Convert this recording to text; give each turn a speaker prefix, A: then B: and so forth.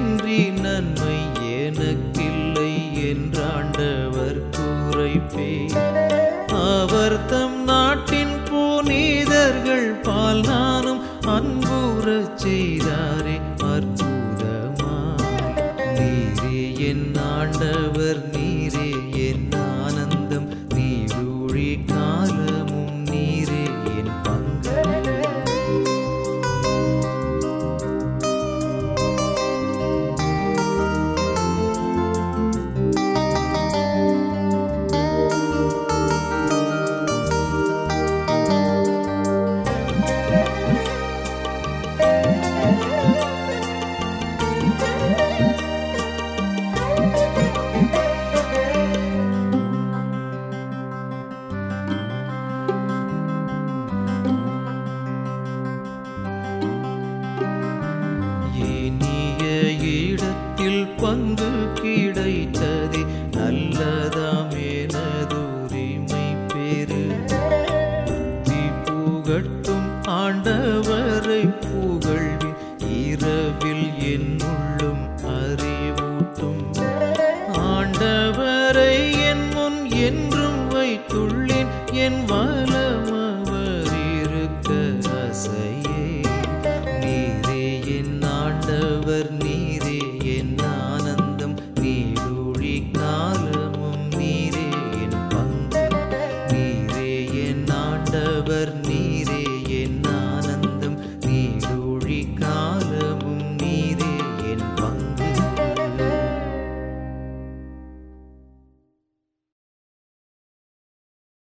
A: உமக்கன்றி நன்மை எனக்கில்லை என்றாண்டவர் கூரைப்பே அவர் தம் நாட்டின் புனிதர்கள் பால் நானும் அன்புறச் செய்தாரே அற்புதமா நீரே என் ஆண்டவர் நீரே என் ஆனந்தம் நீடூழி காலமும் நீரே என் பங்கு இனிய இடத்தில் பங்கு கிடைத்ததே நல்லதாம் எனதுரிமை பெரு புத்தி புகட்டும் ஆண்டவரை புகழ்வின் இரவில் என் உள்ளும் அறிவூட்டும் ஆண்டவரை என் முன் என்றும் வைத்துள்ளேன் என் வல